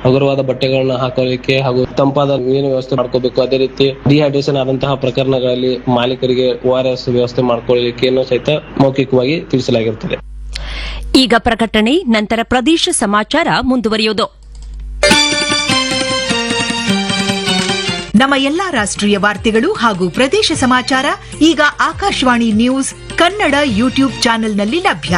ಹಗುರವಾದ ಬಟ್ಟೆಗಳನ್ನ ಹಾಕೊಳ್ಳಿಕ್ಕೆ ಹಾಗೂ ತಂಪಾದ ನೀರಿನ ವ್ಯವಸ್ಥೆ ಮಾಡ್ಕೋಬೇಕು ಅದೇ ರೀತಿ ಡಿಹೈಡ್ರೇಷನ್ ಆದಂತಹ ಪ್ರಕರಣಗಳಲ್ಲಿ ಮಾಲೀಕರಿಗೆ ಓ ಆರ್ ಎಸ್ ವ್ಯವಸ್ಥೆ ಮಾಡ್ಕೊಳ್ಳಲಿಕ್ಕೆ ಸಹಿತ ಮೌಖಿಕವಾಗಿ ತಿಳಿಸಲಾಗಿರುತ್ತದೆ ಈಗ ಪ್ರಕಟಣೆ ನಂತರ ಪ್ರದೇಶ ಸಮಾಚಾರ ಮುಂದುವರಿಯುವುದು ನಮ್ಮ ಎಲ್ಲಾ ರಾಷ್ಟ್ರೀಯ ವಾರ್ತೆಗಳು ಹಾಗೂ ಪ್ರದೇಶ ಸಮಾಚಾರ ಈಗ ಆಕಾಶವಾಣಿ ನ್ಯೂಸ್ ಕನ್ನಡ ಯೂಟ್ಯೂಬ್ ಚಾನೆಲ್ನಲ್ಲಿ ಲಭ್ಯ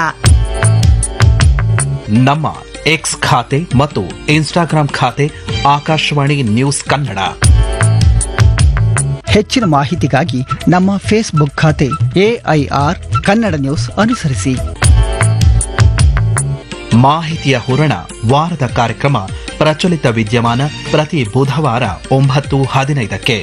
ನಮ್ಮ ಎಕ್ಸ್ ಖಾತೆ ಮತ್ತು ಇನ್ಸ್ಟಾಗ್ರಾಂ ಖಾತೆ ಆಕಾಶವಾಣಿ ನ್ಯೂಸ್ ಕನ್ನಡ ಹೆಚ್ಚಿನ ಮಾಹಿತಿಗಾಗಿ ನಮ್ಮ ಫೇಸ್ಬುಕ್ ಖಾತೆ ಎಐಆರ್ ಕನ್ನಡ ನ್ಯೂಸ್ ಅನುಸರಿಸಿ ಮಾಹಿತಿಯ ಹೂರಣ ವಾರದ ಕಾರ್ಯಕ್ರಮ ಪ್ರಚಲಿತ ವಿದ್ಯಮಾನ ಪ್ರತಿ ಬುಧವಾರ ಒಂಬತ್ತು ಹದಿನೈದಕ್ಕೆ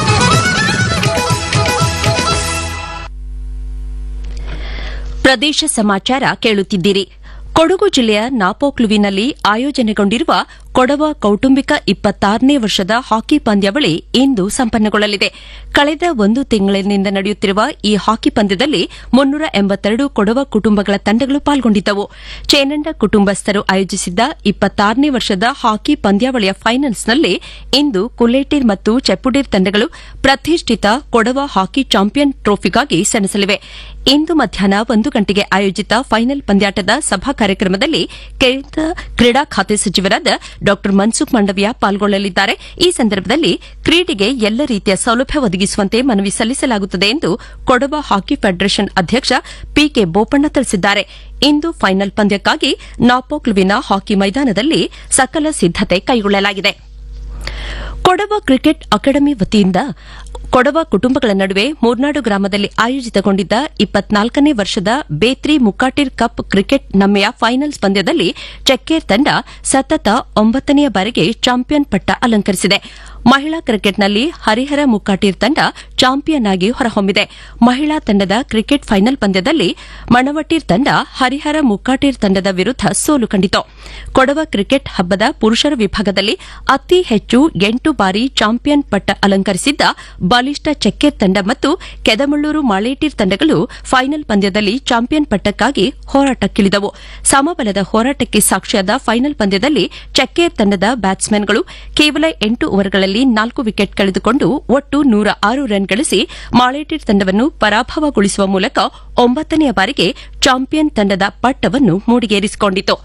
ಪ್ರದೇಶ ಸಮಾಚಾರ ಕೇಳುತ್ತಿದ್ದೀರಿ ಕೊಡಗು ಜಿಲ್ಲೆಯ ನಾಪೋಕ್ಲುವಿನಲ್ಲಿ ಆಯೋಜನೆಗೊಂಡಿರುವ ಕೊಡವ ಕೌಟುಂಬಿಕ ಇಪ್ಪತ್ತಾರನೇ ವರ್ಷದ ಹಾಕಿ ಪಂದ್ಯಾವಳಿ ಇಂದು ಸಂಪನ್ನಗೊಳ್ಳಲಿದೆ ಕಳೆದ ಒಂದು ತಿಂಗಳಿನಿಂದ ನಡೆಯುತ್ತಿರುವ ಈ ಹಾಕಿ ಪಂದ್ಯದಲ್ಲಿ ಮುನ್ನೂರ ಎಂಬತ್ತೆರಡು ಕೊಡವ ಕುಟುಂಬಗಳ ತಂಡಗಳು ಪಾಲ್ಗೊಂಡಿದ್ದವು ಚೇನಂಡ ಕುಟುಂಬಸ್ಥರು ಆಯೋಜಿಸಿದ್ದ ಇಪ್ಪತ್ತಾರನೇ ವರ್ಷದ ಹಾಕಿ ಪಂದ್ಯಾವಳಿಯ ಫೈನಲ್ಸ್ನಲ್ಲಿ ಇಂದು ಕುಲೇಟಿರ್ ಮತ್ತು ಚೆಪ್ಪುಡೀರ್ ತಂಡಗಳು ಪ್ರತಿಷ್ಠಿತ ಕೊಡವ ಹಾಕಿ ಚಾಂಪಿಯನ್ ಟ್ರೋಫಿಗಾಗಿ ಸೆಣಸಲಿವೆ ಇಂದು ಮಧ್ಯಾಹ್ನ ಒಂದು ಗಂಟೆಗೆ ಆಯೋಜಿತ ಫೈನಲ್ ಪಂದ್ಯಾಟದ ಸಭಾ ಕಾರ್ಯಕ್ರಮದಲ್ಲಿ ಕೇಂದ್ರ ಕ್ರೀಡಾ ಖಾತೆ ಸಚಿವರಾದ ಡಾ ಮನ್ಸುಖ್ ಮಂಡವಿಯಾ ಪಾಲ್ಗೊಳ್ಳಲಿದ್ದಾರೆ ಈ ಸಂದರ್ಭದಲ್ಲಿ ಕ್ರೀಡೆಗೆ ಎಲ್ಲ ರೀತಿಯ ಸೌಲಭ್ಯ ಒದಗಿಸುವಂತೆ ಮನವಿ ಸಲ್ಲಿಸಲಾಗುತ್ತದೆ ಎಂದು ಕೊಡವ ಹಾಕಿ ಫೆಡರೇಷನ್ ಅಧ್ಯಕ್ಷ ಪಿಕೆ ಬೋಪಣ್ಣ ತಿಳಿಸಿದ್ದಾರೆ ಇಂದು ಫೈನಲ್ ಪಂದ್ಯಕ್ಕಾಗಿ ನಾಪೋಕ್ಲುವಿನ ಹಾಕಿ ಮೈದಾನದಲ್ಲಿ ಸಕಲ ಸಿದ್ದತೆ ಕೈಗೊಳ್ಳಲಾಗಿದೆ ಕೊಡವ ಕ್ರಿಕೆಟ್ ಅಕಾಡೆಮಿ ವತಿಯಿಂದ ಕೊಡವ ಕುಟುಂಬಗಳ ನಡುವೆ ಮೂರ್ನಾಡು ಗ್ರಾಮದಲ್ಲಿ ಆಯೋಜಿತಗೊಂಡಿದ್ದ ಇಪ್ಪತ್ನಾಲ್ಕನೇ ವರ್ಷದ ಬೇತ್ರಿ ಮುಕ್ಕಾಟಿರ್ ಕಪ್ ಕ್ರಿಕೆಟ್ ನಮ್ಮೆಯ ಫೈನಲ್ಸ್ ಪಂದ್ಯದಲ್ಲಿ ಚೆಕ್ಕೇರ್ ತಂಡ ಸತತ ಒಂಬತ್ತನೆಯ ಬಾರಿಗೆ ಚಾಂಪಿಯನ್ ಪಟ್ಟ ಅಲಂಕರಿಸಿದೆ ಮಹಿಳಾ ಕ್ರಿಕೆಟ್ನಲ್ಲಿ ಹರಿಹರ ಮುಕ್ಕಾಟೀರ್ ತಂಡ ಚಾಂಪಿಯನ್ ಆಗಿ ಹೊರಹೊಮ್ಮಿದೆ ಮಹಿಳಾ ತಂಡದ ಕ್ರಿಕೆಟ್ ಫೈನಲ್ ಪಂದ್ಯದಲ್ಲಿ ಮಣವಟೀರ್ ತಂಡ ಹರಿಹರ ಮುಕ್ಕಾಟೀರ್ ತಂಡದ ವಿರುದ್ದ ಸೋಲು ಕಂಡಿತು ಕೊಡವ ಕ್ರಿಕೆಟ್ ಹಬ್ಬದ ಪುರುಷರ ವಿಭಾಗದಲ್ಲಿ ಅತಿ ಹೆಚ್ಚು ಎಂಟು ಬಾರಿ ಚಾಂಪಿಯನ್ ಪಟ್ಟ ಅಲಂಕರಿಸಿದ್ದ ಬಲಿಷ್ಠ ಚೆಕ್ಕೇರ್ ತಂಡ ಮತ್ತು ಕೆದಮಳ್ಳೂರು ಮಾಳೇಟೀರ್ ತಂಡಗಳು ಫೈನಲ್ ಪಂದ್ಯದಲ್ಲಿ ಚಾಂಪಿಯನ್ ಪಟ್ಟಕ್ಕಾಗಿ ಹೋರಾಟಕ್ಕಿಳಿದವು ಸಮಬಲದ ಹೋರಾಟಕ್ಕೆ ಸಾಕ್ಷಿಯಾದ ಫೈನಲ್ ಪಂದ್ಯದಲ್ಲಿ ಚೆಕ್ಕೇರ್ ತಂಡದ ಬ್ಯಾಟ್ಸ್ಮನ್ಗಳು ಕೇವಲ ಎಂಟು ಓವರ್ಗಳಲ್ಲಿ ನಾಲ್ಕು ವಿಕೆಟ್ ಕಳೆದುಕೊಂಡು ಒಟ್ಟು ನೂರ ಆರು ರನ್ ಗಳಿಸಿ ಮಾಳೇಟೀರ್ ತಂಡವನ್ನು ಪರಾಭವಗೊಳಿಸುವ ಮೂಲಕ ಒಂಬತ್ತನೆಯ ಬಾರಿಗೆ ಚಾಂಪಿಯನ್ ತಂಡದ ಪಟ್ಟವನ್ನು ಮೂಡಿಗೇರಿಸಿಕೊಂಡಿತು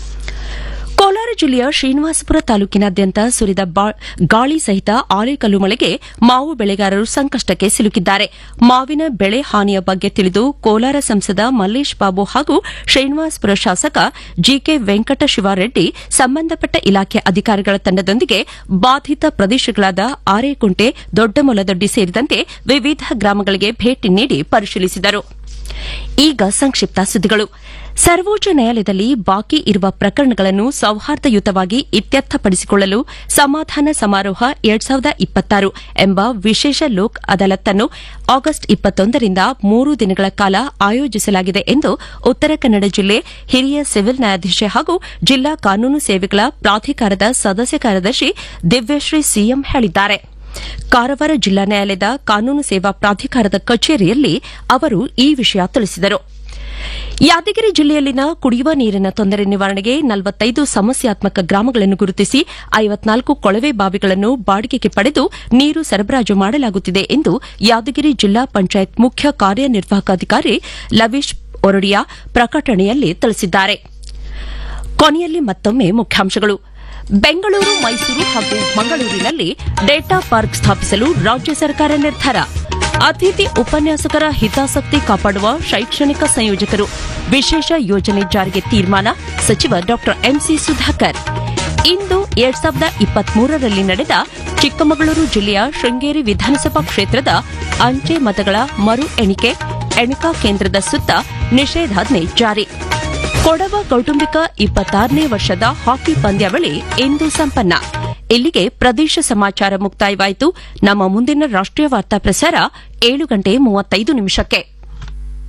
ಕೋಲಾರ ಜಿಲ್ಲೆಯ ಶ್ರೀನಿವಾಸಪುರ ತಾಲೂಕಿನಾದ್ಯಂತ ಸುರಿದ ಬಾ- ಗಾಳಿ ಸಹಿತ ಆಲಿಕಲ್ಲು ಮಳೆಗೆ ಮಾವು ಬೆಳೆಗಾರರು ಸಂಕಷ್ಟಕ್ಕೆ ಸಿಲುಕಿದ್ದಾರೆ ಮಾವಿನ ಬೆಳೆ ಹಾನಿಯ ಬಗ್ಗೆ ತಿಳಿದು ಕೋಲಾರ ಸಂಸದ ಮಲ್ಲೇಶ್ ಬಾಬು ಹಾಗೂ ಶ್ರೀನಿವಾಸಪುರ ಶಾಸಕ ಜಿಕೆ ವೆಂಕಟ ಶಿವಾರೆಡ್ಡಿ ಸಂಬಂಧಪಟ್ಟ ಇಲಾಖೆ ಅಧಿಕಾರಿಗಳ ತಂಡದೊಂದಿಗೆ ಬಾಧಿತ ಪ್ರದೇಶಗಳಾದ ಆರೇಕುಂಟೆ ದೊಡ್ಡಮೊಲದೊಡ್ಡಿ ಸೇರಿದಂತೆ ವಿವಿಧ ಗ್ರಾಮಗಳಿಗೆ ಭೇಟಿ ನೀಡಿ ಪರಿಶೀಲಿಸಿದರು ಈಗ ಸಂಕ್ಷಿಪ್ತ ಸುದ್ದಿಗಳು ಸರ್ವೋಚ್ಚ ನ್ಯಾಯಾಲಯದಲ್ಲಿ ಬಾಕಿ ಇರುವ ಪ್ರಕರಣಗಳನ್ನು ಸೌಹಾರ್ದಯುತವಾಗಿ ಇತ್ಯರ್ಥಪಡಿಸಿಕೊಳ್ಳಲು ಸಮಾಧಾನ ಸಮಾರೋಹ ಎರಡ್ ಸಾವಿರದ ಇಪ್ಪತ್ತಾರು ಎಂಬ ವಿಶೇಷ ಲೋಕ್ ಅದಾಲತ್ ಅನ್ನು ಆಗಸ್ಟ್ ಇಪ್ಪತ್ತೊಂದರಿಂದ ಮೂರು ದಿನಗಳ ಕಾಲ ಆಯೋಜಿಸಲಾಗಿದೆ ಎಂದು ಉತ್ತರ ಕನ್ನಡ ಜಿಲ್ಲೆ ಹಿರಿಯ ಸಿವಿಲ್ ನ್ಯಾಯಾಧೀಶೆ ಹಾಗೂ ಜಿಲ್ಲಾ ಕಾನೂನು ಸೇವೆಗಳ ಪ್ರಾಧಿಕಾರದ ಸದಸ್ಯ ಕಾರ್ಯದರ್ಶಿ ದಿವ್ಯಶ್ರೀ ಸಿಎಂ ಹೇಳಿದ್ದಾರೆ ಕಾರವಾರ ಜಿಲ್ಲಾ ನ್ಯಾಯಾಲಯದ ಕಾನೂನು ಸೇವಾ ಪ್ರಾಧಿಕಾರದ ಕಚೇರಿಯಲ್ಲಿ ಅವರು ಈ ವಿಷಯ ತಿಳಿಸಿದರು ಯಾದಗಿರಿ ಜಿಲ್ಲೆಯಲ್ಲಿನ ಕುಡಿಯುವ ನೀರಿನ ತೊಂದರೆ ನಿವಾರಣೆಗೆ ನಲವತ್ತೈದು ಸಮಸ್ಯಾತ್ಮಕ ಗ್ರಾಮಗಳನ್ನು ಗುರುತಿಸಿ ಐವತ್ನಾಲ್ಕು ಕೊಳವೆ ಬಾವಿಗಳನ್ನು ಬಾಡಿಗೆಗೆ ಪಡೆದು ನೀರು ಸರಬರಾಜು ಮಾಡಲಾಗುತ್ತಿದೆ ಎಂದು ಯಾದಗಿರಿ ಜಿಲ್ಲಾ ಪಂಚಾಯತ್ ಮುಖ್ಯ ಕಾರ್ಯನಿರ್ವಾಹಕ ಅಧಿಕಾರಿ ಲವೀಶ್ ಒರಡಿಯಾ ಪ್ರಕಟಣೆಯಲ್ಲಿ ತಿಳಿಸಿದ್ದಾರೆ ಕೊನೆಯಲ್ಲಿ ಮತ್ತೊಮ್ಮೆ ಮುಖ್ಯಾಂಶಗಳು ಬೆಂಗಳೂರು ಮೈಸೂರು ಹಾಗೂ ಮಂಗಳೂರಿನಲ್ಲಿ ಡೇಟಾ ಪಾರ್ಕ್ ಸ್ಥಾಪಿಸಲು ರಾಜ್ಯ ಸರ್ಕಾರ ನಿರ್ಧಾರ ಅತಿಥಿ ಉಪನ್ಯಾಸಕರ ಹಿತಾಸಕ್ತಿ ಕಾಪಾಡುವ ಶೈಕ್ಷಣಿಕ ಸಂಯೋಜಕರು ವಿಶೇಷ ಯೋಜನೆ ಜಾರಿಗೆ ತೀರ್ಮಾನ ಸಚಿವ ಡಾ ಎಂಸಿ ಸುಧಾಕರ್ ಇಂದು ಎರಡ್ ಸಾವಿರದ ಇಪ್ಪತ್ಮೂರರಲ್ಲಿ ನಡೆದ ಚಿಕ್ಕಮಗಳೂರು ಜಿಲ್ಲೆಯ ಶೃಂಗೇರಿ ವಿಧಾನಸಭಾ ಕ್ಷೇತ್ರದ ಅಂಚೆ ಮತಗಳ ಮರು ಎಣಿಕೆ ಎಣಿಕಾ ಕೇಂದ್ರದ ಸುತ್ತ ನಿಷೇಧಾಜ್ಞೆ ಜಾರಿ ಕೊಡವ ಕೌಟುಂಬಿಕ ಇಪ್ಪತ್ತಾರನೇ ವರ್ಷದ ಹಾಕಿ ಪಂದ್ಯಾವಳಿ ಇಂದು ಸಂಪನ್ನ ಇಲ್ಲಿಗೆ ಪ್ರದೇಶ ಸಮಾಚಾರ ಮುಕ್ತಾಯವಾಯಿತು ನಮ್ಮ ಮುಂದಿನ ರಾಷ್ಟ್ರೀಯ ವಾರ್ತಾ ಪ್ರಸಾರ ಏಳು ಗಂಟೆ ಮೂವತ್ತೈದು ನಿಮಿಷಕ್ಕೆ